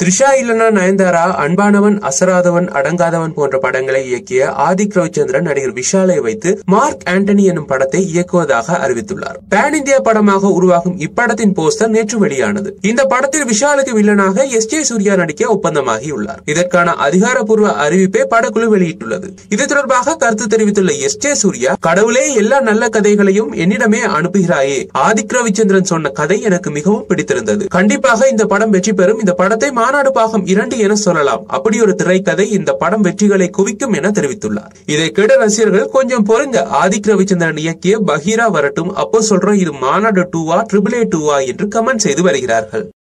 த்ரிஷா இல்லனா நயன்தாரா அன்பானவன் அசராதவன் அடங்காதவன் போன்ற படங்களை இயக்கிய ஆதிக் ரவிச்சந்திரன் நடிகர் விஷாலை வைத்து மார்க் ஆண்டனி எனும் படத்தை இயக்குவதாக அறிவித்துள்ளார் பேன் இந்தியா படமாக உருவாகும் இப்படத்தின் போஸ்டர் நேற்று வெளியானது இந்த படத்தில் விஷாலுக்கு வில்லனாக எஸ் ஜே சூர்யா நடிக்க ஒப்பந்தமாகியுள்ளார் இதற்கான அதிகாரப்பூர்வ அறிவிப்பை படக்குழு வெளியிட்டுள்ளது இது தொடர்பாக கருத்து தெரிவித்துள்ள எஸ் ஜே சூர்யா கடவுளே எல்லா நல்ல கதைகளையும் என்னிடமே அனுப்புகிறாயே ஆதிக் ரவிச்சந்திரன் சொன்ன கதை எனக்கு மிகவும் பிடித்திருந்தது கண்டிப்பாக இந்த படம் வெற்றி பெறும் இந்த படத்தை மாநாடு பாகம் இரண்டு என சொல்லலாம் அப்படி ஒரு திரைக்கதை இந்த படம் வெற்றிகளை குவிக்கும் என தெரிவித்துள்ளார் இதை கேட்ட ரசிகர்கள் கொஞ்சம் பொறுங்க ஆதிக் ரவிச்சந்திரன் இயக்கிய பஹீரா வரட்டும் அப்போ சொல்றோம் இது மாநாடு டூவா ட்ரிபிள் ஏ டூவா என்று கமெண்ட் செய்து வருகிறார்கள்